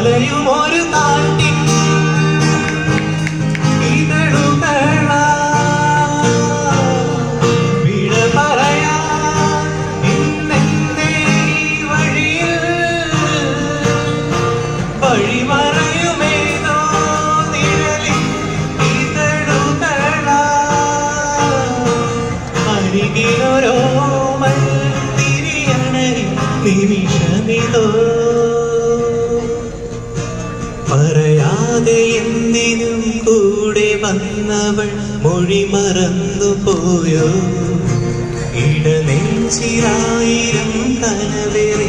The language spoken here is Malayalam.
മറയും ഒരു നാട്ടിൻ ഇതളുകളാ വിട പറയാൻ ഇന്നെന്റെ ഈ വഴിയിൽ വഴിമറയുമേതോ നിഴലിൽ ഇതളുകളാ അരികിലൊരോമൽ തിരിയണയും നിമിഷമിതോ പറയാതെ എന്തിനും കൂടെ വന്നവൾ മൊഴി മറന്നു പോയോ ഇടനെഞ്ചിലായിരം കനവേറി